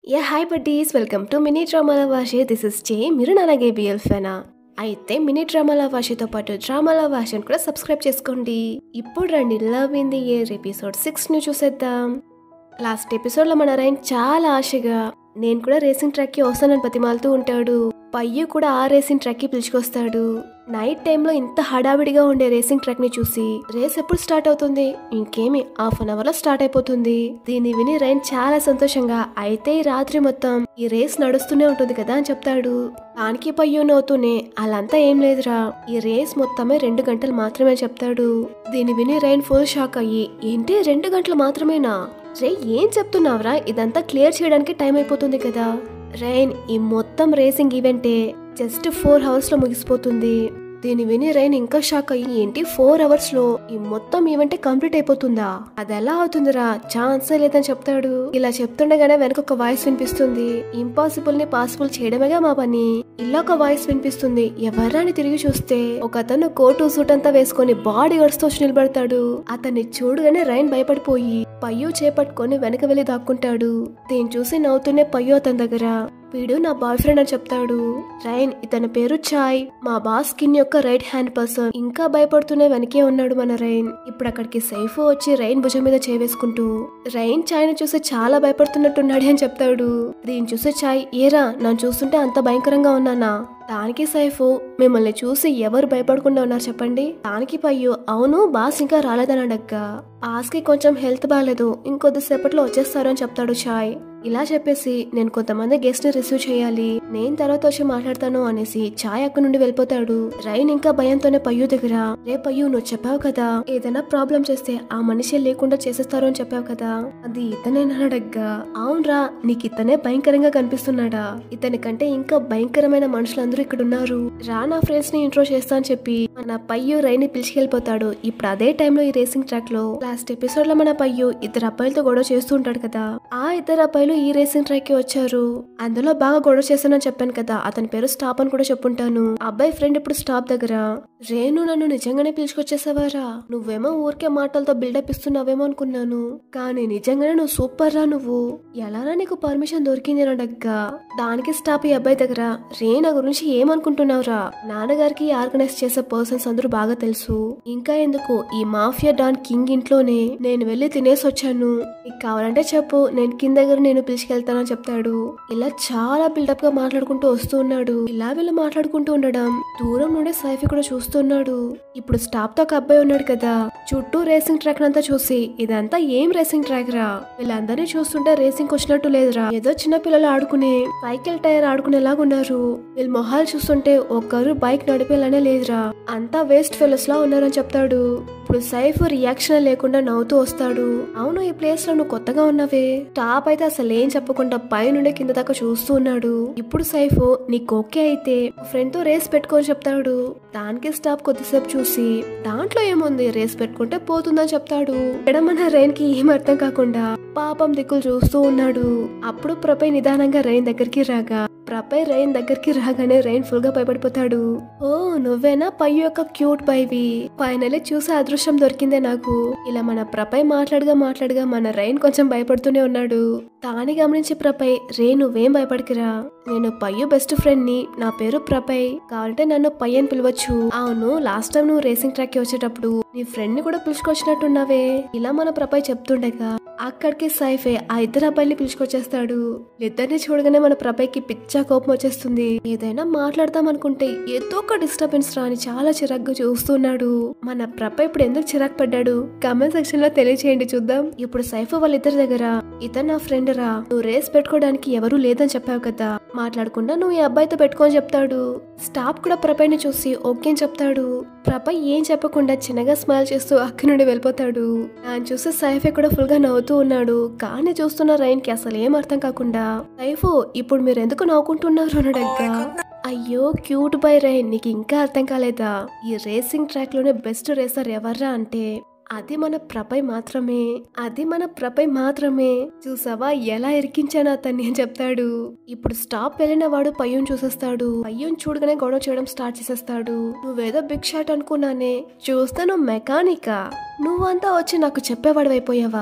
Yeah hi buddies welcome to mini డ్రామాల భాష this is చే మీరు నాలాగే బిఎల్ ఫెనా అయితే మినీ డ్రామాల భాషతో పాటు డ్రామాల భాషను కూడా సబ్స్క్రైబ్ చేసుకోండి ఇప్పుడు రండి love in the year episode six ని చూసేద్దాం లాస్ట్ ఎపిసోడ్ లో మన రైన్ చాలా ఆశగా నేను కూడా రేసింగ్ ట్రాక్ కి వస్తానని బతిమాలుతూ ఉంటాడు పయ్యు కూడా ఆ రేసింగ్ ట్రాక్ కి పిలుచుకొస్తాడు నైట్ టైంలో ఇంత హడావిడిగా ఉండే రేసింగ్ ట్రాక్ ని చూసి రేస్ ఎప్పుడు స్టార్ట్ అవుతుంది ఇంకేమి హాఫ్ అన్ అవర్ లో స్టార్ట్ అయిపోతుంది దీన్ని విని రైన్ చాలా సంతోషంగా అయితే ఈ రాత్రి మొత్తం ఈ రేస్ నడుస్తూనే ఉంటుంది కదా అని చెప్తాడు దానికి పయ్యు నవ్వుతూనే అలాంతా ఏం లేదురా ఈ రేస్ మొత్తమే రెండు గంటలు మాత్రమే చెప్తాడు దీన్ని విని రైన్ ఫుల్ షాక్ అయ్యి ఏంటి రెండు గంటలు మాత్రమేనా రే ఏం చెప్తున్నావురా ఇదంతా క్లియర్ చేయడానికి టైం అయిపోతుంది కదా రైన్ ఈ మొత్తం రేసింగ్ ఈవెంటే జస్ట్ ఫోర్ అవర్స్ లో ముగిసిపోతుంది దీని విని రైన్ ఇంకా షాక్ అయ్యి ఏంటి ఫోర్ అవర్స్ లో ఈ మొత్తం ఈవెంట్ కంప్లీట్ అయిపోతుందా అది ఎలా అవుతుందిరా ఛాన్సే లేదని చెప్తాడు ఇలా చెప్తుండగానే వెనక ఒక వాయిస్ వినిపిస్తుంది ఇంపాసిబుల్ ని పాసిబుల్ చేయడమేగా మా పని ఇలా ఒక వాయిస్ వినిపిస్తుంది ఎవరా అని తిరిగి చూస్తే ఒక అతను కోటు సూట్ అంతా వేసుకొని బాడీ గడ్స్ తో వచ్చి నిలబడతాడు అతన్ని చూడగానే రైన్ భయపడిపోయి పయ్యు చేపట్టుకొని వెనక వెళ్లి దాక్కుంటాడు దీన్ని చూసి నవ్వుతూనే పయ్యు అతని దగ్గర వీడు నా బాయ్ ఫ్రెండ్ అని చెప్తాడు రైన్ ఇతని పేరు చాయ్ మా బాస్ కిన్ యొక్క రైట్ హ్యాండ్ పర్సన్ ఇంకా భయపడుతూనే వెనకే ఉన్నాడు మన రైన్ ఇప్పుడు అక్కడికి సైఫ్ వచ్చి రైన్ భుజం మీద చేవేసుకుంటూ రైన్ చాయ్ ని చూసి చాలా భయపడుతున్నట్టున్నాడు అని చెప్తాడు దీన్ని చూసి చాయ్ ఏరా నన్ను చూస్తుంటే అంత భయంకరంగా ఉన్నానా దానికి సైఫు మిమ్మల్ని చూసి ఎవరు భయపడకుండా ఉన్నారు చెప్పండి దానికి పయ్యు అవును బాస్ ఇంకా రాలేదని అడగ్గా బాస్ కి కొంచెం హెల్త్ బాగాలేదు ఇంకొద్దిసేపట్లో వచ్చేస్తారు అని చెప్తాడు చాయ్ ఇలా చెప్పేసి నేను కొంతమంది గెస్ట్ ని రిసీవ్ చేయాలి నేను తర్వాత వచ్చి మాట్లాడతాను అనేసి చాయ్ అక్కడి నుండి వెళ్ళిపోతాడు రైన్ ఇంకా భయంతోనే పయ్యు దగ్గర రే పయ్యు నువ్వు చెప్పావు కదా ఏదైనా ప్రాబ్లం చేస్తే ఆ మనిషి లేకుండా చేసేస్తారు అని చెప్పావు కదా అది ఇతనేనా అడగ్గా అవునరా నీకు ఇతనే భయంకరంగా కనిపిస్తున్నాడా ఇతని కంటే ఇంకా భయంకరమైన మనుషులందరూ ఇక్కడ ఉన్నారు రా నా ఫ్రెండ్స్ ని ఇంట్రో చేస్తా అని చెప్పి మన పయ్యు రైన్ ని పిలిచికెళ్ళిపోతాడు ఇప్పుడు అదే టైంలో ఈ రేసింగ్ ట్రాక్ లో లాస్ట్ ఎపిసోడ్ లో మన పయ్యు ఇద్దరు అబ్బాయిలతో గొడవ చేస్తూ ఉంటాడు కదా ఆ ఇద్దరు అబ్బాయిలు ఈ రేసింగ్ ట్రాక్ కి వచ్చారు అందులో బాగా గొడవ చేశానని చెప్పాను కదా అతని పేరు స్టాప్ అని కూడా చెప్పుంటాను అబ్బాయి ఫ్రెండ్ ఇప్పుడు స్టాప్ దగ్గర రేణు నన్ను నిజంగానే పిలుచుకొచ్చేసావారా నువ్వేమో ఊరికే మాటలతో బిల్డప్ ఇస్తున్నావేమో అనుకున్నాను కానీ నిజంగానే నువ్వు సూపర్ రా నువ్వు ఎలారా నీకు పర్మిషన్ దొరికింది అని అడగ్గా దానికి స్టాప్ ఈ అబ్బాయి దగ్గర రే నా గురించి ఏమనుకుంటున్నావురా నాన్నగారికి ఆర్గనైజ్ చేసే పర్సన్స్ అందరూ బాగా తెలుసు ఇంకా ఎందుకు ఈ మాఫియా డాన్ కింగ్ ఇంట్లోనే నేను వెళ్ళి తినేసి వచ్చాను నీకు కావాలంటే చెప్పు నేను కింద దగ్గర నేను పిలిచికెళ్తానని చెప్తాడు ఇలా చాలా బిల్డప్ గా మాట్లాడుకుంటూ వస్తూ ఉన్నాడు ఇలా వీళ్ళు మాట్లాడుకుంటూ ఉండడం దూరం నుండి సైఫీ కూడా చూస్తున్నాడు ఇప్పుడు స్టాప్ తో ఒక అబ్బాయి ఉన్నాడు కదా చుట్టూ రేసింగ్ ట్రాక్ అంతా చూసి ఇదంతా ఏం రేసింగ్ ట్రాక్ రా వీళ్ళందరినీ చూస్తుంటే రేసింగ్ వచ్చినట్టు లేదురా ఏదో చిన్న పిల్లలు ఆడుకునే సైకిల్ టైర్ ఆడుకునేలాగా ఉన్నారు వీళ్ళ మొహాలు చూస్తుంటే ఒక్కరు బైక్ నడిపేలానే లేదురా అంతా వేస్ట్ ఫెలోస్ లా ఉన్నారని చెప్తాడు ఇప్పుడు సైఫ్ రియాక్షన్ లేకుండా నవ్వుతూ వస్తాడు అవును ఈ ప్లేస్ లో నువ్వు కొత్తగా ఉన్నావే టాప్ అయితే అసలు ఏం చెప్పకుండా పై నుండి కింద దాకా చూస్తూ ఉన్నాడు ఇప్పుడు సైఫ్ నీకు ఓకే అయితే ఫ్రెండ్ తో రేస్ పెట్టుకొని చెప్తాడు దానికి స్టాప్ కొద్దిసేపు చూసి దాంట్లో ఏముంది రేస్ పెట్టుకుంటే పోతుందని చెప్తాడు ఎడమన్న రైన్ కి ఏం అర్థం కాకుండా పాపం దిక్కులు చూస్తూ ఉన్నాడు అప్పుడు ప్రపై నిదానంగా రైన్ దగ్గరికి రాగా ప్రపై రైన్ దగ్గరికి రాగానే రైన్ ఫుల్ గా భయపడిపోతాడు ఓ నువ్వేనా పై యొక్క క్యూట్ బైవి ఫైనలీ చూసే అదృష్టం దొరికిందే నాకు ఇలా మన ప్రపై మాట్లాడగా మాట్లాడగా మన రైన్ కొంచెం భయపడుతూనే ఉన్నాడు తాని గమనించి ప్రపై రే నువ్వేం భయపడికిరా నేను పయ్యు బెస్ట్ ఫ్రెండ్ ని నా పేరు ప్రపై కావాలంటే నన్ను పై అని పిలవచ్చు అవును లాస్ట్ టైం నువ్వు రేసింగ్ ట్రాక్ కి వచ్చేటప్పుడు నీ ఫ్రెండ్ ని కూడా పిలుచుకొచ్చినట్టున్నావే ఇలా మన ప్రపై చెప్తుండగా అక్కడికి సైఫే ఆ ఇద్దరు అబ్బాయిని పిలుచుకొచ్చేస్తాడు ఇద్దరిని చూడగానే మన ప్రభైకి పిచ్చా కోపం వచ్చేస్తుంది ఏదైనా మాట్లాడదాం అనుకుంటే ఏదో ఒక డిస్టర్బెన్స్ రాని చాలా చిరాగ్గా చూస్తున్నాడు మన ప్రభ ఇప్పుడు ఎందుకు చిరాకు పడ్డాడు కమెంట్ సెక్షన్ లో తెలియచేయండి చూద్దాం ఇప్పుడు సైఫ్ వాళ్ళిద్దరి దగ్గర ఇతను నా ఫ్రెండ్ రా నువ్వు రేస్ పెట్టుకోవడానికి ఎవరూ లేదని చెప్పావు కదా మాట్లాడకుండా నువ్వు ఈ అబ్బాయితో పెట్టుకొని చెప్తాడు స్టాప్ కూడా ప్రభైని చూసి ఓకే అని చెప్తాడు ప్రభ ఏం చెప్పకుండా చిన్నగా స్మైల్ చేస్తూ అక్కడి నుండి వెళ్ళిపోతాడు దాన్ని చూసి సైఫే కూడా ఫుల్ గా నవ్వుతూ ఉన్నాడు కానీ చూస్తున్న రైన్ కి అసలు ఏం అర్థం కాకుండా సైఫు ఇప్పుడు మీరు ఎందుకు నవ్వుకుంటున్నారు అనడగ్గా అయ్యో క్యూట్ బై రైన్ నీకు ఇంకా అర్థం కాలేదా ఈ రేసింగ్ ట్రాక్ లోనే బెస్ట్ రేసర్ ఎవర్రా అంటే అది మన ప్రపై మాత్రమే అది మన ప్రపై మాత్రమే చూసావా ఎలా ఇరికించాను అతన్ని అని చెప్తాడు ఇప్పుడు స్టాప్ వెళ్ళిన వాడు పయ్యూన్ చూసేస్తాడు పయ్యూన్ చూడగానే గొడవ చేయడం స్టార్ట్ చేసేస్తాడు నువ్వేదో బిగ్ షాట్ అనుకున్నానే చూస్తే నువ్వు మెకానికా నువ్వంతా వచ్చి నాకు చెప్పేవాడు అయిపోయావా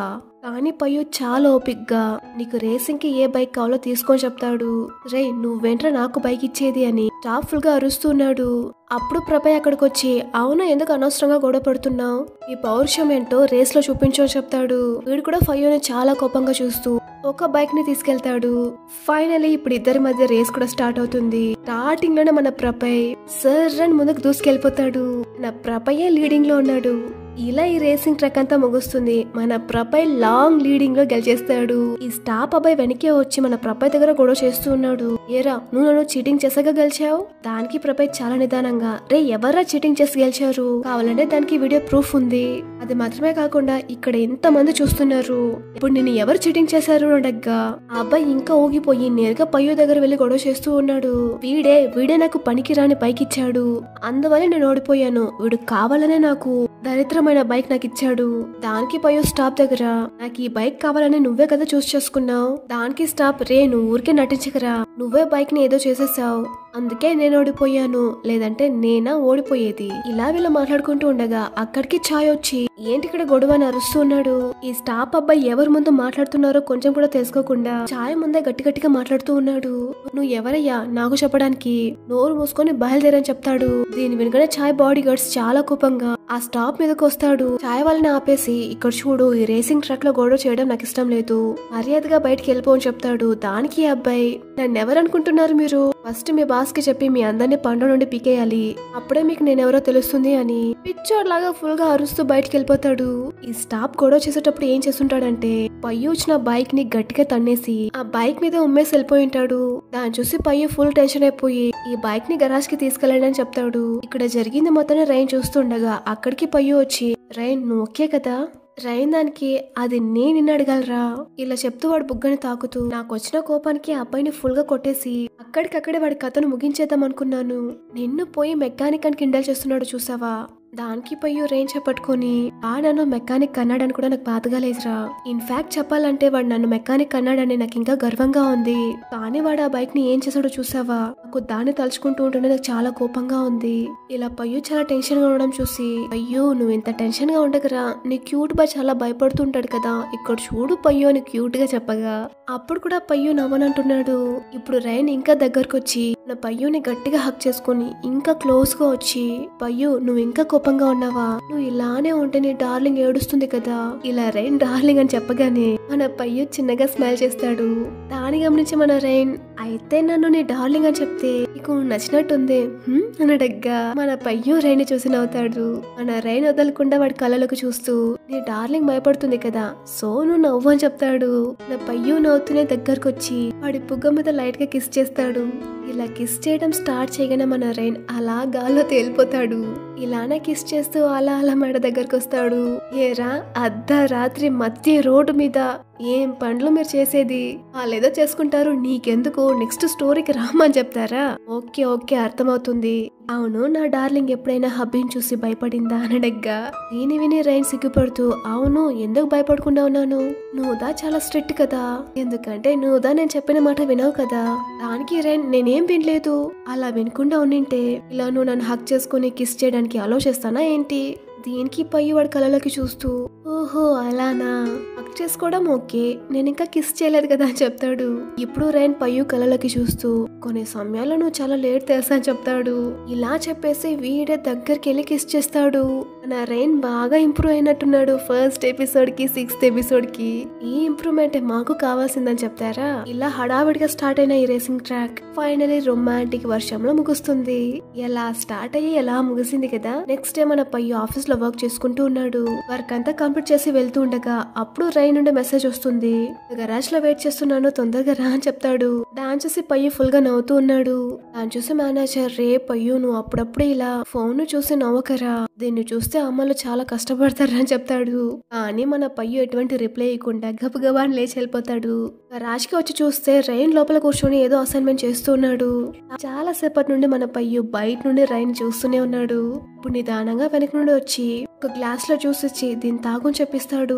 కానీ పయ్యు చాలా ఓపిక్గా నీకు రేసింగ్ కి ఏ బైక్ కావాలో తీసుకొని చెప్తాడు రే నువ్వేంట్రా నాకు బైక్ ఇచ్చేది అని స్టాఫ్ ఫుల్ గా అరుస్తున్నాడు అప్పుడు ప్రభయ్ అక్కడికి వచ్చి అవును ఎందుకు అనవసరంగా గొడవ పడుతున్నావు ఈ పౌరుషం ఏంటో రేస్ లో చూపించని చెప్తాడు వీడు కూడా ఫయ్యోని చాలా కోపంగా చూస్తూ ఒక బైక్ ని తీసుకెళ్తాడు ఫైనలీ ఇప్పుడు ఇద్దరి మధ్య రేస్ కూడా స్టార్ట్ అవుతుంది స్టార్టింగ్ లోనే మన ప్రపయ్ సర్ అని ముందుకు దూసుకెళ్లిపోతాడు నా ప్రపయే లీడింగ్ లో ఉన్నాడు ఇలా ఈ రేసింగ్ ట్రక్ అంతా ముగుస్తుంది మన ప్రపయ్ లాంగ్ లీడింగ్ లో గెలిచేస్తాడు ఈ స్టాప్ అబ్బాయి వెనకే వచ్చి మన ప్రపయ్ దగ్గర గొడవ చేస్తూ ఉన్నాడు ఏరా నువ్వు నన్ను చీటింగ్ చేసాక గెలిచావు దానికి ప్రపయ్ చాలా నిదానంగా రే ఎవర్రా చీటింగ్ చేసి గెలిచారు కావాలంటే దానికి వీడియో ప్రూఫ్ ఉంది అది మాత్రమే కాకుండా ఇక్కడ ఎంత మంది చూస్తున్నారు ఇప్పుడు నేను ఎవరు చీటింగ్ చేశారు అడగ్గా ఆ అబ్బాయి ఇంకా ఊగిపోయి నేరుగా పయ్యో దగ్గర వెళ్లి గొడవ చేస్తూ ఉన్నాడు వీడే వీడే నాకు పనికి రాని బైక్ ఇచ్చాడు అందువల్ల నేను ఓడిపోయాను వీడు కావాలనే నాకు దరిద్రమైన బైక్ నాకు ఇచ్చాడు దానికి పయ్యో స్టాప్ దగ్గర నాకు ఈ బైక్ కావాలని నువ్వే కదా చూస్ చేసుకున్నావు దానికి స్టాప్ రే నువ్వు ఊరికే నటించకరా నువ్వే బైక్ ని ఏదో చేసేసావు అందుకే నేను ఓడిపోయాను లేదంటే నేనా ఓడిపోయేది ఇలా వీళ్ళు మాట్లాడుకుంటూ ఉండగా అక్కడికి ఛాయ్ వచ్చి ఏంటి ఇక్కడ గొడవ అని అరుస్తూ ఉన్నాడు ఈ స్టాప్ అబ్బాయి ఎవరి ముందు మాట్లాడుతున్నారో కొంచెం కూడా తెలుసుకోకుండా ఛాయ్ ముందే గట్టి గట్టిగా మాట్లాడుతూ ఉన్నాడు నువ్వు ఎవరయ్యా నాకు చెప్పడానికి నోరు మూసుకొని బయలుదేరని చెప్తాడు దీని వెనుకనే ఛాయ్ బాడీ గార్డ్స్ చాలా కోపంగా ఆ స్టాప్ మీదకి వస్తాడు ఛాయ్ వాళ్ళని ఆపేసి ఇక్కడ చూడు ఈ రేసింగ్ ట్రక్ లో గొడవ చేయడం నాకు ఇష్టం లేదు మర్యాదగా బయటికి వెళ్ళిపో అని చెప్తాడు దానికి ఈ అబ్బాయి నన్ను ఎవరనుకుంటున్నారు మీరు ఫస్ట్ మీ బాస్ కి చెప్పి మీ అందరినీ పండు నుండి పీకేయాలి అప్పుడే మీకు నేనెవరో తెలుస్తుంది అని పిచ్చోడ్ లాగా ఫుల్ గా అరుస్తూ బయటికి వెళ్ళిపోతాడు ఈ స్టాప్ గొడవ చేసేటప్పుడు ఏం చేస్తుంటాడంటే పయ్యు వచ్చిన బైక్ ని గట్టిగా తన్నేసి ఆ బైక్ మీద ఉమ్మేసి వెళ్ళిపోయి ఉంటాడు దాన్ని చూసి పయ్యు ఫుల్ టెన్షన్ అయిపోయి ఈ బైక్ ని గరాజ్ కి తీసుకెళ్ళండి అని చెప్తాడు ఇక్కడ జరిగింది మొత్తం రైన్ చూస్తుండగా అక్కడికి పయ్యు వచ్చి రైన్ నువ్వు ఓకే కదా రైన్ దానికి అది నేను నిన్ను అడగలరా ఇలా చెప్తూ వాడు బుగ్గని తాకుతూ నాకు వచ్చిన కోపానికి ఆ అబ్బాయిని ఫుల్ గా కొట్టేసి అక్కడికక్కడే వాడి కథను ముగించేద్దాం అనుకున్నాను నిన్ను పోయి మెకానిక్ అని కిండల్ చేస్తున్నాడు చూసావా దానికి పోయి రేంజ్ పట్టుకొని ఆ నన్ను మెకానిక్ అన్నాడని కూడా నాకు బాధగా లేదురా ఇన్ఫాక్ట్ చెప్పాలంటే వాడు నన్ను మెకానిక్ అన్నాడని నాకు ఇంకా గర్వంగా ఉంది కానీ వాడు ఆ బైక్ ని ఏం చేశాడో చూసావా నాకు దాన్ని తలుచుకుంటూ ఉంటుంటే నాకు చాలా కోపంగా ఉంది ఇలా పయ్యు చాలా టెన్షన్ గా ఉండడం చూసి అయ్యో నువ్వు ఇంత టెన్షన్ గా ఉండగరా నీ క్యూట్ బాయ్ చాలా భయపడుతుంటాడు కదా ఇక్కడ చూడు పయ్యో అని క్యూట్ గా చెప్పగా అప్పుడు కూడా పయ్యు నవ్వనంటున్నాడు ఇప్పుడు రైన్ ఇంకా దగ్గరకు వచ్చి నా పయ్యుని గట్టిగా హక్ చేసుకుని ఇంకా క్లోజ్ గా వచ్చి పయ్యు నువ్వు ఇంకా కోపంగా ఉన్నావా నువ్వు ఇలానే ఉంటే నీ డార్లింగ్ ఏడుస్తుంది కదా ఇలా రైన్ డార్లింగ్ అని చెప్పగానే మన పయ్యు చిన్నగా స్మైల్ చేస్తాడు దాని గమనించి మన రైన్ అయితే నన్ను నీ డార్లింగ్ అని చెప్తే నీకు నచ్చినట్టుంది "హ్మ్?" అని అడగ్గా మన పయ్యు రైన్ చూసి నవ్వుతాడు మన రైన్ వదలకుండా వాడి కళ్ళలోకి చూస్తూ నీ డార్లింగ్ భయపడుతుంది కదా సో నువ్వు నవ్వు అని చెప్తాడు నా పయ్యు నవ్వుతూనే దగ్గరకు వచ్చి వాడి బుగ్గ మీద లైట్ గా కిస్ చేస్తాడు ఇలా కిస్ చేయడం స్టార్ట్ చేయగానే మన రైన్ అలా గాల్లో తేలిపోతాడు ఇలానే కిస్ చేస్తూ అలా అలా మెడ దగ్గరకు వస్తాడు ఏరా అర్ధరాత్రి మధ్య రోడ్డు మీద ఏం పనులు మీరు చేసేది వాళ్ళేదో చేసుకుంటారు నీకెందుకు నెక్స్ట్ స్టోరీకి రామని చెప్తారా ఓకే ఓకే అర్థమవుతుంది అవును నా డార్లింగ్ ఎప్పుడైనా హబ్బీని చూసి భయపడిందా అనడగ్గా దీని విని రైన్ సిగ్గుపడుతూ అవును ఎందుకు భయపడకుండా ఉన్నాను నువ్వుదా చాలా స్ట్రిక్ట్ కదా ఎందుకంటే నువ్వుదా నేను చెప్పిన మాట వినవు కదా దానికి రైన్ నేనేం వినలేదు అలా వినకుండా ఉండింటే ఇలా నువ్వు నన్ను హక్ చేసుకుని కిస్ చేయడానికి అలో చేస్తానా ఏంటి దీనికి పై వాడి కళ్ళలోకి చూస్తూ ఓహో అలానా హక్ చేసుకోవడం ఓకే నేను ఇంకా కిస్ చేయలేదు కదా అని చెప్తాడు ఇప్పుడు రైన్ పయ్యు కళ్ళలోకి చూస్తూ కొన్ని సమయాల్లో నువ్వు చాలా లేట్ తెలుసా అని చెప్తాడు ఇలా చెప్పేసి వీడే దగ్గరికి వెళ్ళి కిస్ చేస్తాడు నా రైన్ బాగా ఇంప్రూవ్ అయినట్టున్నాడు ఫస్ట్ ఎపిసోడ్ కి సిక్స్త్ ఎపిసోడ్ కి ఈ ఇంప్రూవ్మెంట్ మాకు కావాల్సిందని చెప్తారా ఇలా హడావిడిగా స్టార్ట్ అయిన ఈ రేసింగ్ ట్రాక్ ఫైనలీ రొమాంటిక్ వర్షంలో ముగుస్తుంది ఎలా స్టార్ట్ అయ్యి ఎలా ముగిసింది కదా నెక్స్ట్ డే మన పయ్యు ఆఫీస్ లో వర్క్ చేసుకుంటూ ఉన్నాడు వర్క్ అంతా కంప్లీట్ చేసి వెళ్తూ ఉండగా అప్పుడు రైన్ నుండి మెసేజ్ వస్తుంది గరాజ్ లో వెయిట్ చేస్తున్నాను తొందరగా రా అని చెప్తాడు దాని చూసి పయ్యు ఫుల్ గా నవ్వుతూ ఉన్నాడు దాని చూసి మేనేజర్ రే పయ్యు నువ్వు అప్పుడప్పుడు ఇలా ఫోన్ చూసి నవ్వకరా దీన్ని చూస్తే అమ్మలు చాలా కష్టపడతారా అని చెప్తాడు కానీ మన పయ్యు ఎటువంటి రిప్లై ఇవ్వకుండా గబగబా అని లేచి వెళ్ళిపోతాడు రాజ్కి వచ్చి చూస్తే రైన్ లోపల కూర్చొని ఏదో అసైన్మెంట్ చేస్తున్నాడు చాలా సేపటి నుండి మన పయ్యు బయట నుండి రైన్ చూస్తూనే ఉన్నాడు ఇప్పుడు నిదానంగా వెనక నుండి వచ్చి ఒక గ్లాస్ లో జ్యూస్ ఇచ్చి దీన్ని తాగుని చెప్పిస్తాడు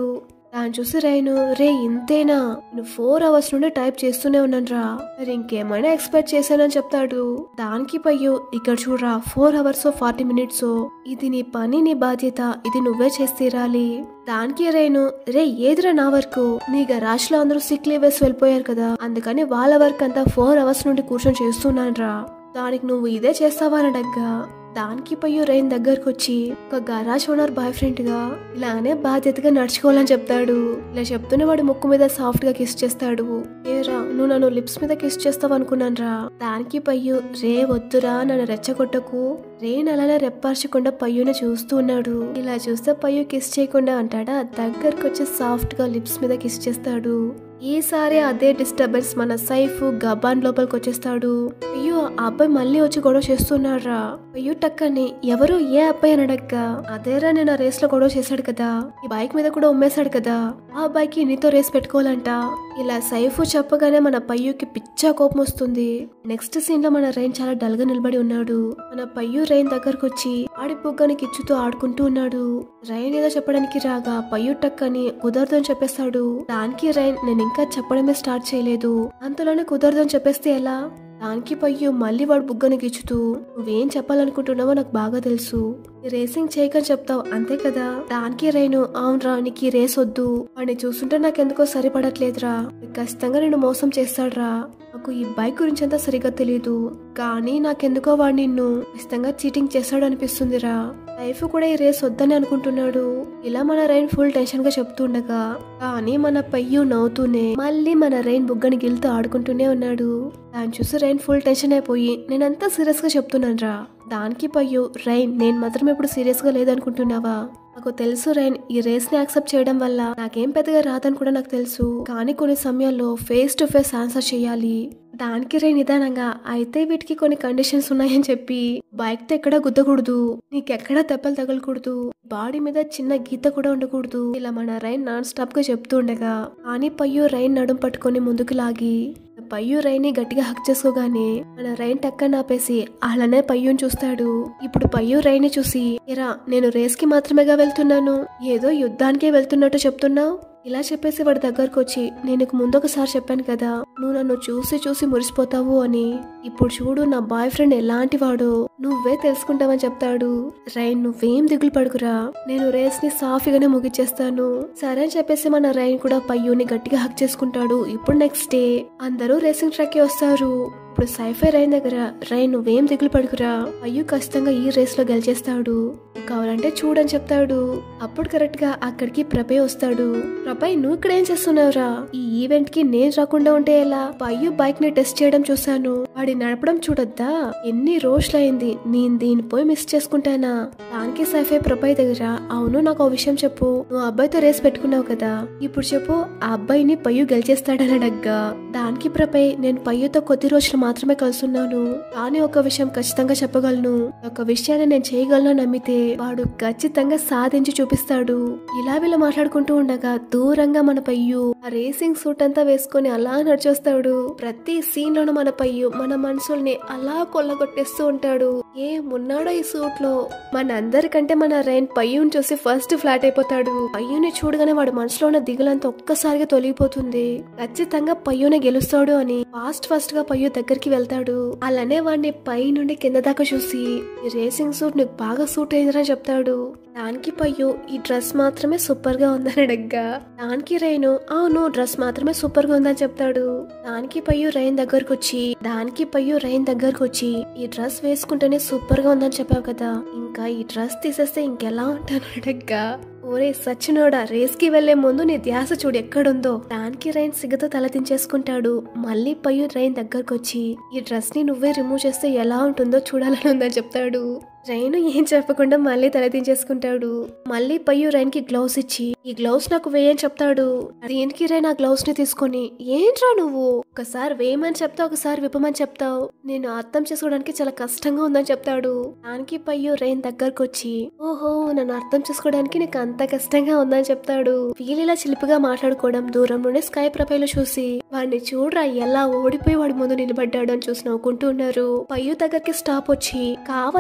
దాన్ని చూసి రైను రే ఇంతేనా నేను ఫోర్ అవర్స్ నుండి టైప్ చేస్తూనే ఉన్నాను రా మరి ఇంకేమైనా ఎక్స్పెక్ట్ చేశానని చెప్తాడు దానికి పయ్యు ఇక్కడ చూడరా ఫోర్ అవర్స్ ఫార్టీ మినిట్స్ ఇది నీ పని నీ బాధ్యత ఇది నువ్వే చేసి తీరాలి దానికి రేను రే ఏదిరా నా వర్క్ నీ గరాజ్ లో అందరూ సిక్ లీవ్ వేసి వెళ్ళిపోయారు కదా అందుకని వాళ్ళ వర్క్ అంతా ఫోర్ అవర్స్ నుండి కూర్చొని చేస్తున్నాను రా దానికి నువ్వు ఇదే చేస్తావా అని అడగ్గా దానికి పయ్యు రైన్ దగ్గరకు వచ్చి ఒక గరాజ్ ఓనర్ బాయ్ ఫ్రెండ్ గా ఇలానే బాధ్యతగా నడుచుకోవాలని చెప్తాడు ఇలా చెప్తూనే వాడు ముక్కు మీద సాఫ్ట్ గా కిస్ చేస్తాడు ఏరా నువ్వు నన్ను లిప్స్ మీద కిస్ చేస్తావు అనుకున్నాను రా దానికి పయ్యు రే వద్దురా నన్ను రెచ్చగొట్టకు రేన్ అలానే రెప్పార్చకుండా పయ్యుని చూస్తూ ఉన్నాడు ఇలా చూస్తే పయ్యు కిస్ చేయకుండా అంటాడా దగ్గరకు వచ్చి సాఫ్ట్ గా లిప్స్ మీద కిస్ చేస్తాడు ఈసారి అదే డిస్టర్బెన్స్ మన సైఫ్ గబాన్ లోపలికి వచ్చేస్తాడు అయ్యో ఆ అబ్బాయి మళ్ళీ వచ్చి గొడవ చేస్తున్నాడ్రా అయ్యో టక్కని ఎవరు ఏ అబ్బాయి అని అడక్క అదేరా నేను ఆ రేస్ లో గొడవ చేశాడు కదా ఈ బైక్ మీద కూడా ఉమ్మేశాడు కదా ఆ అబ్బాయికి నీతో రేస్ పెట్టుకోవాలంట ఇలా సైఫ్ చెప్పగానే మన పయ్యుకి పిచ్చా కోపం వస్తుంది నెక్స్ట్ సీన్ లో మన రైన్ చాలా డల్ గా నిలబడి ఉన్నాడు మన పయ్యు రైన్ దగ్గరకు వచ్చి ఆడి బుగ్గని కిచ్చుతూ ఆడుకుంటూ ఉన్నాడు రైన్ ఏదో చెప్పడానికి రాగా పయ్యు టక్కని కుదరదు అని చెప్పేస్తాడు దానికి రైన్ నేను ఇంకా చెప్పడమే స్టార్ట్ చేయలేదు అంతలోనే కుదరదు అని చెప్పేస్తే ఎలా దానికి పయ్యు మళ్ళీ వాడు బుగ్గని గిచ్చుతూ నువ్వేం చెప్పాలనుకుంటున్నావో నాకు బాగా తెలుసు ఈ రేసింగ్ చేయకని చెప్తావు అంతే కదా దానికి రైను అవునరా నీకు ఈ రేస్ వద్దు వాడిని చూస్తుంటే నాకెందుకో సరిపడట్లేదురా ఖచ్చితంగా నేను మోసం చేస్తాడ్రా నాకు ఈ బైక్ గురించి అంతా సరిగ్గా తెలియదు కానీ నాకెందుకో వాడు నిన్ను ఖచ్చితంగా చీటింగ్ చేస్తాడు అనిపిస్తుందిరా లైఫ్ కూడా ఈ రేస్ వద్దని అనుకుంటున్నాడు ఇలా మన రైన్ ఫుల్ టెన్షన్ గా చెప్తుండగా కానీ మన పయ్యు నవ్వుతూనే మళ్ళీ మన రైన్ బుగ్గని గిల్తో ఆడుకుంటూనే ఉన్నాడు దాన్ని చూసి రైన్ ఫుల్ టెన్షన్ అయిపోయి నేనంతా సీరియస్ గా చెప్తున్నాను రా దానికి పయ్యు రైన్ నేను మాత్రం ఇప్పుడు సీరియస్ గా లేదనుకుంటున్నావా నాకు తెలుసు రైన్ ఈ రేస్ ని యాక్సెప్ట్ చేయడం వల్ల నాకేం పెద్దగా రాదని కూడా నాకు తెలుసు కానీ కొన్ని సమయాల్లో ఫేస్ టు ఫేస్ ఆన్సర్ చేయాలి దానికి రే నిదానంగా అయితే వీటికి కొన్ని కండిషన్స్ ఉన్నాయని చెప్పి బైక్ తో ఎక్కడా గుద్దకూడదు నీకెక్కడా దెబ్బలు తగలకూడదు బాడీ మీద చిన్న గీత కూడా ఉండకూడదు ఇలా మన రైన్ నాన్ స్టాప్ గా చెప్తూ ఉండగా కానీ పయ్యు రైన్ నడుం పట్టుకొని ముందుకు లాగి పయ్యు రైని గట్టిగా హక్ చేసుకోగానే మన రైన్ టక్కన ఆపేసి అలానే పయ్యుని చూస్తాడు ఇప్పుడు పయ్యు రైని చూసి ఎరా నేను రేస్ కి మాత్రమేగా వెళ్తున్నాను ఏదో యుద్ధానికే వెళ్తున్నట్టు చెప్తున్నావు ఇలా చెప్పేసి వాడి దగ్గరకు వచ్చి నేను నీకు ముందొకసారి చెప్పాను కదా నువ్వు నన్ను చూసి చూసి మురిసిపోతావు అని ఇప్పుడు చూడు నా బాయ్ ఫ్రెండ్ ఎలాంటి వాడో నువ్వే తెలుసుకుంటావని చెప్తాడు రైన్ నువ్వేం దిగులు పడుకురా నేను రేస్ ని సాఫీగానే ముగిచ్చేస్తాను సరే అని చెప్పేసి మన రైన్ కూడా పయ్యూని గట్టిగా హక్ చేసుకుంటాడు ఇప్పుడు నెక్స్ట్ డే అందరూ రేసింగ్ ట్రాక్ కి వస్తారు ఇప్పుడు సైఫై రైన్ దగ్గర రైన్ నువ్వేం దిగులు పడుకురా అయ్యు ఖచ్చితంగా ఈ రేస్ లో గెలిచేస్తాడు కావాలంటే చూడని చెప్తాడు అప్పుడు కరెక్ట్ గా అక్కడికి ప్రభే వస్తాడు ప్రభయ్ నువ్వు ఇక్కడ ఏం చేస్తున్నావురా ఈ ఈవెంట్ కి నేను రాకుండా ఉంటే ఎలా పయ్యు బైక్ ని టెస్ట్ చేయడం చూసాను వాడి నడపడం చూడొద్దా ఎన్ని రోజులైంది నేను దీని పోయి మిస్ చేసుకుంటానా దానికి సైఫై ప్రభయ్ దగ్గర అవును నాకు ఒక విషయం చెప్పు నువ్వు ఆ అబ్బాయితో రేస్ పెట్టుకున్నావు కదా ఇప్పుడు చెప్పు ఆ అబ్బాయిని పయ్యు గెలిచేస్తాడని అడగ్గా దానికి ప్రభయ్ నేను పయ్యుతో కొద్ది రోజులు మాత్రమే కలుసున్నాను కానీ ఒక విషయం ఖచ్చితంగా చెప్పగలను ఒక విషయాన్ని నేను చేయగలను నమ్మితే వాడు ఖచ్చితంగా సాధించి చూపిస్తాడు ఇలా వీళ్ళు మాట్లాడుకుంటూ ఉండగా దూరంగా మన పయ్యు ఆ రేసింగ్ సూట్ అంతా వేసుకొని అలా నడిచొస్తాడు ప్రతి సీన్ లోనూ మన పయ్యు మన మనసుల్ని అలా కొల్లగొట్టేస్తూ ఉంటాడు ఏ మున్నాడో ఈ సూట్ లో మన అందరికంటే మన రైన్ పయ్యుని చూసి ఫస్ట్ ఫ్లాట్ అయిపోతాడు పయ్యుని చూడగానే వాడి మనసులో ఉన్న దిగులంతా ఒక్కసారిగా తొలగిపోతుంది ఖచ్చితంగా పయ్యునే గెలుస్తాడు అని ఫాస్ట్ ఫాస్ట్ గా పయ్యు దగ్గరికి వెళ్తాడు అలానే వాడిని పై నుండి కింద దాకా చూసి ఈ రేసింగ్ సూట్ నీకు బాగా సూట్ అయిందిరా చెప్తాడు దానికి పయ్యు ఈ డ్రెస్ మాత్రమే సూపర్ గా ఉందని అడగ్గా దానికి రైను అవును డ్రెస్ మాత్రమే సూపర్ గా ఉందని చెప్తాడు దానికి పయ్యు రైన్ దగ్గరకు వచ్చి దానికి పయ్యు రైన్ దగ్గరకు వచ్చి ఈ డ్రెస్ వేసుకుంటేనే సూపర్ గా ఉందని చెప్పావు కదా ఇంకా ఈ డ్రెస్ తీసేస్తే ఇంకెలా ఉంటాను అడగ్గా ఓరే సచ్చినోడా రేస్ కి వెళ్లే ముందు నీ ధ్యాస చూడు ఎక్కడుందో దానికి రైన్ సిగ్గుతో తలదించేసుకుంటాడు మళ్ళీ పయ్యు రైన్ దగ్గరకు వచ్చి ఈ డ్రెస్ ని నువ్వే రిమూవ్ చేస్తే ఎలా ఉంటుందో చూడాలని ఉందని చెప్తాడు రైన్ ఏం చెప్పకుండా మళ్ళీ తలదించేసుకుంటాడు మళ్ళీ పయ్యు రైన్ కి గ్లౌస్ ఇచ్చి ఈ గ్లౌస్ నాకు వేయని చెప్తాడు దీనికి రైన్ ఆ గ్లౌస్ ని తీసుకొని ఏంట్రా నువ్వు ఒకసారి వేయమని చెప్తావు ఒకసారి విప్పమని చెప్తావు నేను అర్థం చేసుకోవడానికి చాలా కష్టంగా ఉందని చెప్తాడు దానికి పయ్యు రైన్ దగ్గరకు వచ్చి ఓహో నన్ను అర్థం చేసుకోవడానికి నీకు అంత కష్టంగా ఉందని చెప్తాడు వీళ్ళు ఇలా చిలిపిగా మాట్లాడుకోవడం దూరం నుండి స్కై ప్రపైలు చూసి వాడిని చూడరా ఎలా ఓడిపోయి వాడి ముందు నిలబడ్డాడు అని చూసి నవ్వుకుంటూ ఉన్నారు పయ్యు దగ్గరికి స్టాప్ వచ్చి కావాలని రెచ్చగొట్టి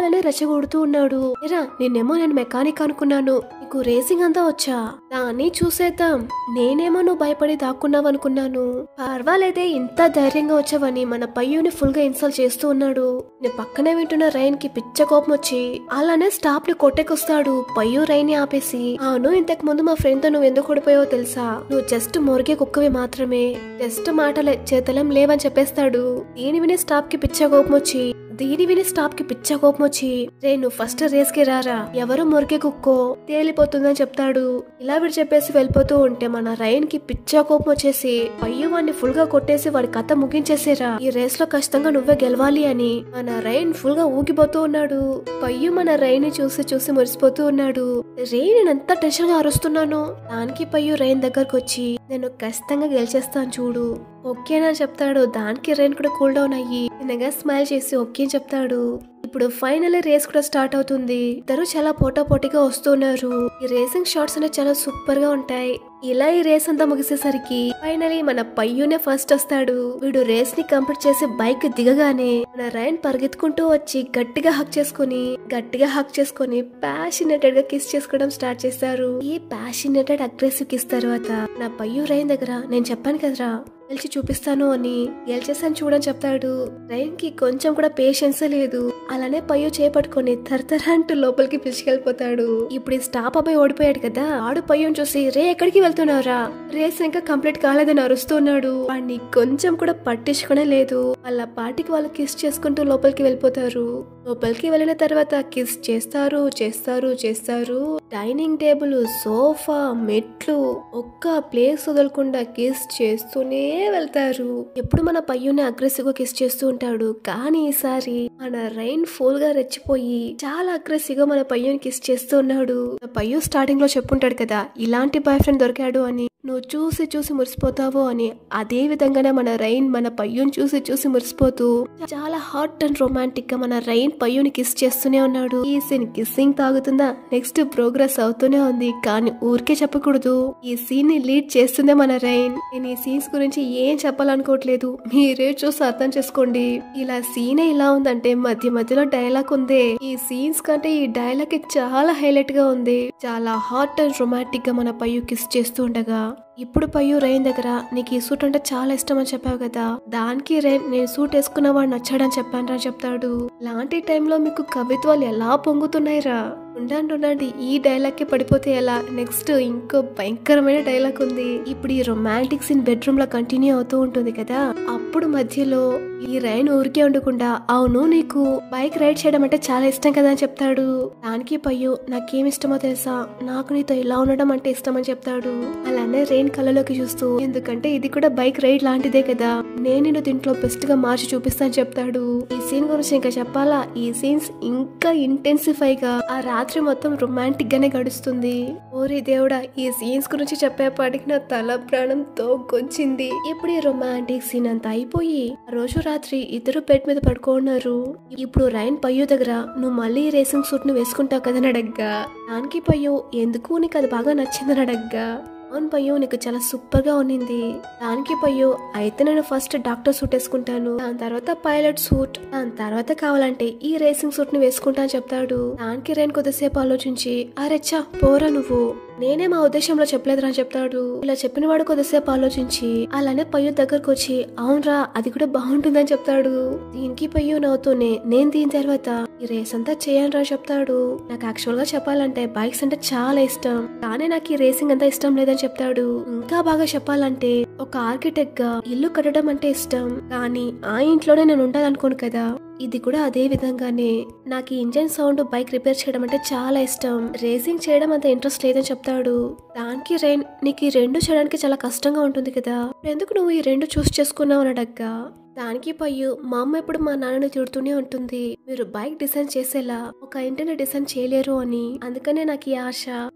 కొడుతూ ఉన్నాడు ఎరా నేనేమో నేను మెకానిక్ అనుకున్నాను నీకు రేసింగ్ అంతా వచ్చా దాన్ని చూసేద్దాం నేనేమో నువ్వు భయపడి దాక్కున్నావు అనుకున్నాను పర్వాలేదే ఇంత ధైర్యంగా వచ్చావని మన పయ్యుని ఫుల్ గా ఇన్సల్ట్ చేస్తూ ఉన్నాడు నేను పక్కనే వింటున్న రైన్ కి పిచ్చ కోపం వచ్చి అలానే స్టాప్ ని కొట్టేకొస్తాడు పయ్యు రైన్ ని ఆపేసి అవును ఇంతకు ముందు మా ఫ్రెండ్ తో నువ్వు ఎందుకు ఓడిపోయావో తెలుసా నువ్వు జస్ట్ మొరిగే కుక్కవి మాత్రమే జస్ట్ మాటలే చేతలేం లేవని చెప్పేస్తాడు దీని విని స్టాప్ కి పిచ్చ కోపం వచ్చి దీని విని స్టాప్ కి పిచ్చ కోపం వచ్చి రే నువ్వు ఫస్ట్ రేస్ కి రారా ఎవరు మురికే కుక్కో తేలిపోతుందని చెప్తాడు ఇలా వీడు చెప్పేసి వెళ్ళిపోతూ ఉంటే మన రైన్ కి పిచ్చ కోపం వచ్చేసి పయ్యు వాడిని ఫుల్ గా కొట్టేసి వాడి కథ ముగించేసేరా ఈ రేస్ లో ఖచ్చితంగా నువ్వే గెలవాలి అని మన రైన్ ఫుల్ గా ఊగిపోతూ ఉన్నాడు పయ్యు మన రైన్ ని చూసి చూసి మురిసిపోతూ ఉన్నాడు రే నేను ఎంత టెన్షన్ గా అరుస్తున్నాను దానికి పయ్యు రైన్ దగ్గరకు వచ్చి నేను ఖచ్చితంగా గెలిచేస్తాను చూడు ఓకేనా చెప్తాడు దానికి రైన్ కూడా కూల్ డౌన్ అయ్యి చిన్నగా స్మైల్ చేసి ఓకే అని చెప్తాడు ఇప్పుడు ఫైనల్ రేస్ కూడా స్టార్ట్ అవుతుంది ఇద్దరు చాలా పోటా పోటీగా వస్తున్నారు ఈ రేసింగ్ షాట్స్ అనేవి చాలా సూపర్ గా ఉంటాయి ఇలా ఈ రేస్ అంతా ముగిసేసరికి ఫైనలీ మన పయ్యునే ఫస్ట్ వస్తాడు వీడు రేస్ ని కంప్లీట్ చేసి బైక్ దిగగానే మన రైన్ పరిగెత్తుకుంటూ వచ్చి గట్టిగా హక్ చేసుకుని గట్టిగా హక్ చేసుకుని ప్యాషనేటెడ్ గా కిస్ చేసుకోవడం స్టార్ట్ చేస్తారు ఈ ప్యాషనేటెడ్ అగ్రెసివ్ కిస్ తర్వాత నా పయ్యు రైన్ దగ్గర నేను చెప్పాను కదరా గెలిచి చూపిస్తాను అని గెలిచేసాను చూడని చెప్తాడు రైన్ కి కొంచెం కూడా పేషెన్స్ లేదు అలానే పయ్యు చేపట్టుకొని తరతర అంటూ లోపలికి పిలుచుకెళ్ళిపోతాడు ఇప్పుడు ఈ స్టాప్ అబ్బాయి ఓడిపోయాడు కదా ఆడు పయ్యం చూసి రే ఎక్కడికి వెళ్తున్నారా రేస్ ఇంకా కంప్లీట్ కాలేదని అరుస్తున్నాడు వాడిని కొంచెం కూడా పట్టించుకునే లేదు వాళ్ళ పాటికి వాళ్ళు కిస్ చేసుకుంటూ లోపలికి వెళ్ళిపోతారు లోపలికి వెళ్ళిన తర్వాత కిస్ చేస్తారు చేస్తారు చేస్తారు డైనింగ్ టేబుల్ సోఫా మెట్లు ఒక్క ప్లేస్ వదలకుండా కిస్ చేస్తూనే వెళ్తారు ఎప్పుడు మన పయ్యుని అగ్రెసివ్ గా కిస్ చేస్తూ ఉంటాడు కానీ ఈసారి మన రైన్ ఫుల్ గా రెచ్చిపోయి చాలా అగ్రెసివ్ గా మన పయ్యుని కిస్ చేస్తూ ఉన్నాడు మన పయ్యు స్టార్టింగ్ లో చెప్పుంటాడు కదా ఇలాంటి బాయ్ ఫ్రెండ్ దొరికాడు అని నువ్వు చూసి చూసి మురిసిపోతావో అని అదే విధంగానే మన రైన్ మన పయ్యుని చూసి చూసి మురిసిపోతూ చాలా హాట్ అండ్ రొమాంటిక్ గా మన రైన్ పయ్యుని కిస్ చేస్తూనే ఉన్నాడు ఈ సీన్ కిస్సింగ్ తాగుతుందా నెక్స్ట్ ప్రోగ్రెస్ అవుతూనే ఉంది కానీ ఊరికే చెప్పకూడదు ఈ సీన్ ని లీడ్ చేస్తుందే మన రైన్ నేను ఈ సీన్స్ గురించి ఏం చెప్పాలనుకోవట్లేదు మీరే చూసి అర్థం చేసుకోండి ఇలా సీనే ఇలా ఉందంటే మధ్య మధ్యలో డైలాగ్ ఉంది ఈ సీన్స్ కంటే ఈ డైలాగ్ చాలా హైలైట్ గా ఉంది చాలా హాట్ అండ్ రొమాంటిక్ గా మన పయ్యు కిస్ చేస్తూ ఉండగా ఇప్పుడు పయ్యు రైన్ దగ్గర నీకు ఈ సూట్ అంటే చాలా ఇష్టం అని చెప్పావు కదా దానికి రైన్ నేను సూట్ వేసుకున్న వాడు నచ్చాడని చెప్పాను రా చెప్తాడు లాంటి టైంలో మీకు కవిత్వాలు ఎలా పొంగుతున్నాయిరా ఉండండి ఉండండి ఈ డైలాగ్ కి పడిపోతే ఎలా నెక్స్ట్ ఇంకో భయంకరమైన డైలాగ్ ఉంది ఇప్పుడు ఈ రొమాంటిక్ సీన్ బెడ్రూమ్ లో కంటిన్యూ అవుతూ ఉంటుంది కదా అప్పుడు మధ్యలో ఈ రైన్ ఊరికే ఉండకుండా అవును నీకు బైక్ రైడ్ చేయడం అంటే చాలా ఇష్టం కదా అని చెప్తాడు దానికి పయ్యు నాకేం ఇష్టమో తెలుసా నాకు నీతో ఇలా ఉండడం అంటే ఇష్టం అని చెప్తాడు అలానే రెయిన్ కళ్ళలోకి చూస్తూ ఎందుకంటే ఇది కూడా బైక్ రైడ్ లాంటిదే కదా నేను నిన్ను దీంట్లో బెస్ట్ గా మార్చి చూపిస్తాను చెప్తాడు ఈ సీన్ గురించి ఇంకా చెప్పాలా ఈ సీన్స్ ఇంకా ఇంటెన్సిఫై గా ఆ రాత్రి మొత్తం రొమాంటిక్ గానే గడుస్తుంది ఓరి దేవుడా ఈ సీన్స్ గురించి చెప్పేపాటికి నా తల ప్రాణం తోగొచ్చింది ఇప్పుడు ఈ రొమాంటిక్ సీన్ అంతా అయిపోయి ఆ రోజు రాత్రి ఇద్దరు బెడ్ మీద పడుకోన్నారు ఇప్పుడు రైన్ పయ్యు దగ్గర నువ్వు మళ్ళీ ఈ రేసింగ్ సూట్ ను వేసుకుంటావు కదా అడగ్గా దానికి పయ్యు ఎందుకు నీకు అది బాగా నచ్చిందని అడగ్గా అవును పయ్యో నీకు చాలా సూపర్ గా ఉన్నింది దానికి పయ్యో అయితే నేను ఫస్ట్ డాక్టర్ సూట్ వేసుకుంటాను దాని తర్వాత పైలట్ సూట్ దాని తర్వాత కావాలంటే ఈ రేసింగ్ సూట్ ని వేసుకుంటా అని చెప్తాడు దానికి రైన్ కొద్దిసేపు ఆలోచించి అరెచ్చా పోరా నువ్వు నేనే మా ఉద్దేశంలో చెప్పలేదురా అని చెప్తాడు ఇలా చెప్పిన వాడు కొద్దిసేపు ఆలోచించి అలానే పయ్యు దగ్గరకు వచ్చి అవునరా అది కూడా బాగుంటుందని చెప్తాడు దీనికి పయ్యు నవ్వుతూనే నేను దీని తర్వాత ఈ రేస్ అంతా చేయను రా చెప్తాడు నాకు యాక్చువల్ గా చెప్పాలంటే బైక్స్ అంటే చాలా ఇష్టం కానీ నాకు ఈ రేసింగ్ అంతా ఇష్టం లేదని చెప్తాడు ఇంకా బాగా చెప్పాలంటే ఒక ఆర్కిటెక్ట్ గా ఇల్లు కట్టడం అంటే ఇష్టం కానీ ఆ ఇంట్లోనే నేను ఉండాలనుకోను కదా ఇది కూడా అదే విధంగానే నాకు ఈ ఇంజన్ సౌండ్ బైక్ రిపేర్ చేయడం అంటే చాలా ఇష్టం రేసింగ్ చేయడం అంత ఇంట్రెస్ట్ లేదని చెప్తాడు దానికి రైన్ నీకు ఈ రెండు చేయడానికి చాలా కష్టంగా ఉంటుంది కదా ఎందుకు నువ్వు ఈ రెండు చూస్ చేసుకున్నావు అని అడగ్గా దానికి పయ్యు మా అమ్మ ఎప్పుడు మా నాన్నని తిడుతూనే ఉంటుంది మీరు బైక్ డిజైన్ చేసేలా ఒక ఇంటిని డిజైన్ చేయలేరు అని అందుకనే నాకు ఈ ఆశ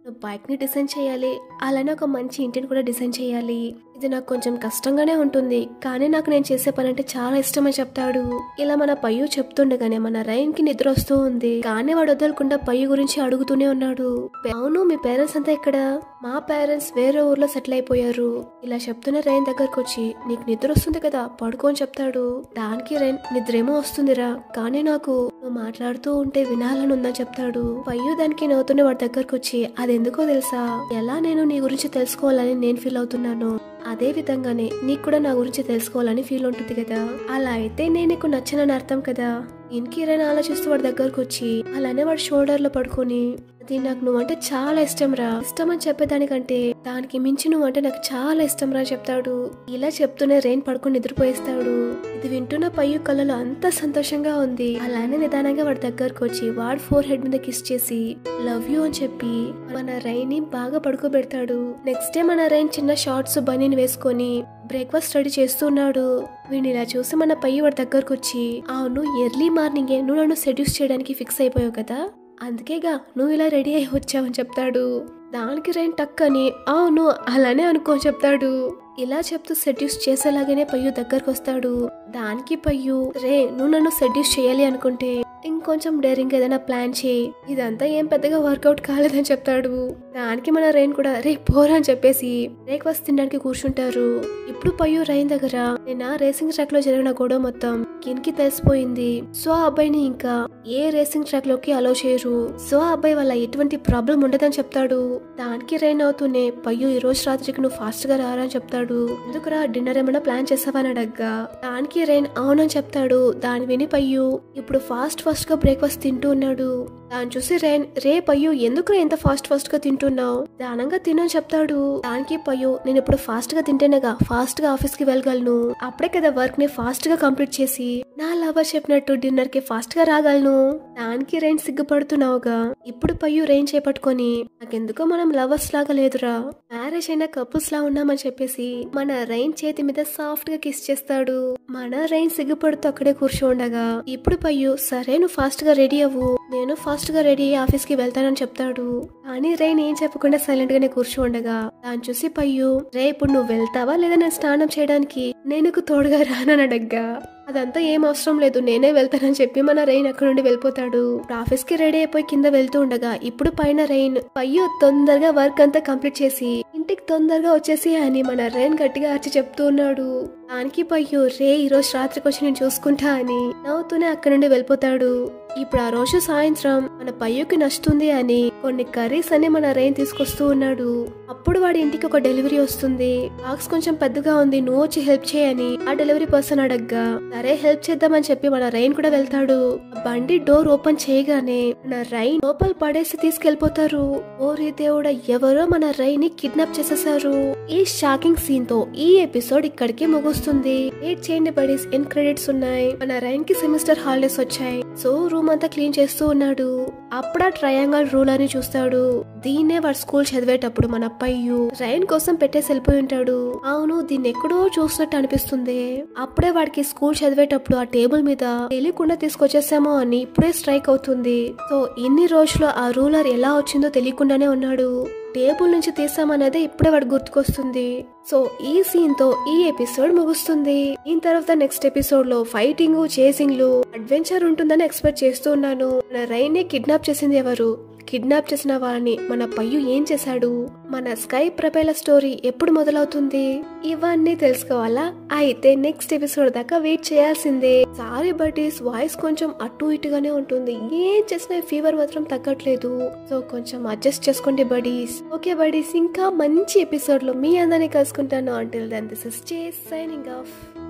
నువ్వు బైక్ ని డిజైన్ చేయాలి అలానే ఒక మంచి ఇంటిని కూడా డిజైన్ చేయాలి ఇది నాకు కొంచెం కష్టంగానే ఉంటుంది కానీ నాకు నేను చేసే పని అంటే చాలా ఇష్టమని చెప్తాడు ఇలా మన పయ్యు చెప్తుండగానే మన రైన్ కి నిద్ర వస్తూ ఉంది కానీ వాడు వదలకుండా పయ్యు గురించి అడుగుతూనే ఉన్నాడు అవును మీ పేరెంట్స్ అంతా ఇక్కడ మా పేరెంట్స్ వేరే ఊర్లో సెటిల్ అయిపోయారు ఇలా చెప్తూనే రైన్ దగ్గరకు వచ్చి నీకు నిద్ర వస్తుంది కదా పడుకో అని చెప్తాడు దానికి రైన్ నిద్రేమో వస్తుందిరా కానీ నాకు నువ్వు మాట్లాడుతూ ఉంటే వినాలని ఉందని చెప్తాడు పయ్యు దానికి నవ్వుతూనే వాడి దగ్గరకు వచ్చి అది ఎందుకో తెలుసా ఎలా నేను నీ గురించి తెలుసుకోవాలని నేను ఫీల్ అవుతున్నాను అదే విధంగానే నీకు కూడా నా గురించి తెలుసుకోవాలని ఫీల్ ఉంటుంది కదా అలా అయితే నేను నీకు నచ్చనని అర్థం కదా దీనికి రైన్ ఆలోచిస్తూ వాడి దగ్గరకు వచ్చి అలానే వాడి షోల్డర్ లో పడుకొని అది నాకు నువ్వంటే చాలా ఇష్టం రా ఇష్టం అని చెప్పేదానికంటే దానికి మించి నువ్వంటే నాకు చాలా ఇష్టం రా చెప్తాడు ఇలా చెప్తూనే రెయిన్ పడుకొని నిద్రపోయేస్తాడు ఇది వింటున్న పయ్యు కళ్ళలో అంత సంతోషంగా ఉంది అలానే నిదానంగా వాడి దగ్గరకు వచ్చి వాడి ఫోర్ హెడ్ మీద కిస్ చేసి లవ్ యూ అని చెప్పి మన రైన్ ని బాగా పడుకోబెడతాడు నెక్స్ట్ డే మన రైన్ చిన్న షార్ట్స్ బనీని వేసుకొని బ్రేక్ఫాస్ట్ రెడీ చేస్తున్నాడు వీడిని ఇలా చూసి మన పయ్యి వాడి దగ్గరకు వచ్చి అవును ఎర్లీ మార్నింగే నువ్వు నన్ను సెడ్యూస్ చేయడానికి ఫిక్స్ అయిపోయావు కదా అందుకేగా నువ్వు ఇలా రెడీ అయి వచ్చావని చెప్తాడు దానికి రైన్ టక్ అని అవును అలానే అనుకో చెప్తాడు ఇలా చెప్తూ సెడ్యూస్ చేసేలాగానే పయ్యు దగ్గరకు వస్తాడు దానికి పయ్యు రే నువ్వు నన్ను సెడ్యూస్ చేయాలి అనుకుంటే ఇంకొంచెం డేరింగ్ ఏదైనా ప్లాన్ చేయి ఇదంతా ఏం పెద్దగా వర్కౌట్ కాలేదని చెప్తాడు దానికి మన రైన్ కూడా రే పోరా అని చెప్పేసి బ్రేక్ఫాస్ట్ తినడానికి కూర్చుంటారు ఇప్పుడు పయ్యు రైన్ దగ్గర నిన్న రేసింగ్ ట్రాక్ లో జరిగిన గొడవ మొత్తం కిన్కి తెలిసిపోయింది సో ఆ అబ్బాయిని ఇంకా ఏ రేసింగ్ ట్రాక్ లోకి అలో చేయరు సో ఆ అబ్బాయి వల్ల ఎటువంటి ప్రాబ్లం ఉండదని చెప్తాడు దానికి రైన్ అవుతూనే పయ్యు ఈ రోజు రాత్రికి నువ్వు ఫాస్ట్ గా రారా అని చెప్తాడు ఎందుకురా డిన్నర్ ఏమైనా ప్లాన్ చేసావని అడగ్గా దానికి రైన్ అవునని చెప్తాడు దాని విని పయ్యు ఇప్పుడు ఫాస్ట్ ఫాస్ట్ గా బ్రేక్ఫాస్ట్ తింటూ ఉన్నాడు దాన్ని చూసి రైన్ రే పయ్యు ఎందుకు ఇంత ఫాస్ట్ ఫాస్ట్ గా తింటున్నావు దానంగా తినని చెప్తాడు దానికి పయ్యు నేను ఇప్పుడు ఫాస్ట్ గా తింటేనేగా ఫాస్ట్ గా ఆఫీస్ కి వెళ్ళగలను అప్పుడే కదా వర్క్ ని ఫాస్ట్ గా కంప్లీట్ చేసి నా లవర్ చెప్పినట్టు డిన్నర్ కి ఫాస్ట్ గా రాగలను దానికి రైన్ సిగ్గుపడుతున్నావుగా ఇప్పుడు పయ్యు రైన్ చేపట్టుకొని నాకెందుకో మనం లవర్స్ లాగా లేదురా మ్యారేజ్ అయిన కపుల్స్ లా ఉన్నామని చెప్పేసి మన రైన్ చేతి మీద సాఫ్ట్ గా కిస్ చేస్తాడు మన రైన్ సిగ్గుపడుతూ అక్కడే కూర్చోండగా ఇప్పుడు పయ్యు సరే నువ్వు ఫాస్ట్ గా రెడీ అవ్వు నేను ఫాస్ట్ గా రెడీ అయ్యి ఆఫీస్ కి వెళ్తానని చెప్తాడు కానీ రైన్ ఏం చెప్పకుండా సైలెంట్ గానే కూర్చోండగా దాన్ని చూసి పయ్యు రే ఇప్పుడు నువ్వు వెళ్తావా లేదా నేను స్నానం చేయడానికి నేను నీకు తోడుగా రానని అడగ్గా అదంతా ఏం అవసరం లేదు నేనే వెళ్తానని చెప్పి మన రైన్ అక్కడ నుండి వెళ్ళిపోతాడు ఆఫీస్ కి రెడీ అయిపోయి కింద వెళ్తూ ఉండగా ఇప్పుడు పైన రైన్ పయ్యు తొందరగా వర్క్ అంతా కంప్లీట్ చేసి ఇంటికి తొందరగా వచ్చేసి అని మన రైన్ గట్టిగా అరిచి చెప్తూ ఉన్నాడు దానికి పయ్యు రే ఈ రోజు రాత్రికి వచ్చి నేను చూసుకుంటా అని నవ్వుతూనే అక్కడి నుండి వెళ్ళిపోతాడు ఇప్పుడు ఆ రోజు సాయంత్రం మన పయ్యుకి నచ్చుతుంది అని కొన్ని కర్రీస్ అని మన రైన్ తీసుకొస్తూ ఉన్నాడు అప్పుడు వాడి ఇంటికి ఒక డెలివరీ వస్తుంది బాక్స్ కొంచెం పెద్దగా ఉంది నువ్వు వచ్చి హెల్ప్ చేయని ఆ డెలివరీ పర్సన్ అడగ్గా సరే హెల్ప్ చేద్దామని చెప్పి మన రైన్ కూడా వెళ్తాడు ఆ బండి డోర్ ఓపెన్ చేయగానే మన రైన్ లోపల పడేసి తీసుకెళ్లిపోతారు ఓరి దేవుడ ఎవరో మన రైన్ ని కిడ్నాప్ చేసేసారు ఈ షాకింగ్ సీన్ తో ఈ ఎపిసోడ్ ఇక్కడికి ముగుస్తుంది వెయిట్ చేయండి బడీస్ ఎన్ క్రెడిట్స్ ఉన్నాయి మన రైన్ కి సెమిస్టర్ హాలిడేస్ వచ్చాయి సో రూమ్ అంతా క్లీన్ చేస్తూ ఉన్నాడు అప్పుడా ట్రయాంగల్ రూల్ అని చూస్తాడు దీన్నే వాడు స్కూల్ చదివేటప్పుడు మన పయ్యు రైన్ కోసం పెట్టేసి వెళ్ళిపోయి ఉంటాడు అవును దీన్ని ఎక్కడో చూసినట్టు అనిపిస్తుంది అప్పుడే వాడికి స్కూల్ చదివేటప్పుడు ఆ టేబుల్ మీద తెలియకుండా తీసుకొచ్చేసామో అని ఇప్పుడే స్ట్రైక్ అవుతుంది సో ఇన్ని రోజులు ఆ రూలర్ ఎలా వచ్చిందో తెలియకుండానే ఉన్నాడు టేబుల్ నుంచి తీసామనేది ఇప్పుడే వాడు గుర్తుకొస్తుంది సో ఈ సీన్ తో ఈ ఎపిసోడ్ ముగుస్తుంది దీని తర్వాత నెక్స్ట్ ఎపిసోడ్ లో ఫైటింగ్ చేసింగ్లు అడ్వెంచర్ ఉంటుందని ఎక్స్పెక్ట్ చేస్తూ ఉన్నాను మన రైన్ ని కిడ్నాప్ చేసింది ఎవరు కిడ్నాప్ చేసిన వాళ్ళని మన పయ్యు ఏం చేశాడు మన స్కై ప్రపేల స్టోరీ ఎప్పుడు మొదలవుతుంది ఇవన్నీ తెలుసుకోవాలా అయితే నెక్స్ట్ ఎపిసోడ్ దాకా వెయిట్ చేయాల్సిందే సారీ బడీస్ వాయిస్ కొంచెం అటు ఇటుగానే ఉంటుంది ఏం చేసినా ఫీవర్ మాత్రం తగ్గట్లేదు సో కొంచెం అడ్జస్ట్ చేసుకోండి బడీస్ ఓకే బడీస్ ఇంకా మంచి ఎపిసోడ్ లో మీ అందరినీ కలుసుకుంటాను అంటిల్ దెన్ దిస్ ఇస్ చే సైనింగ్ ఆఫ్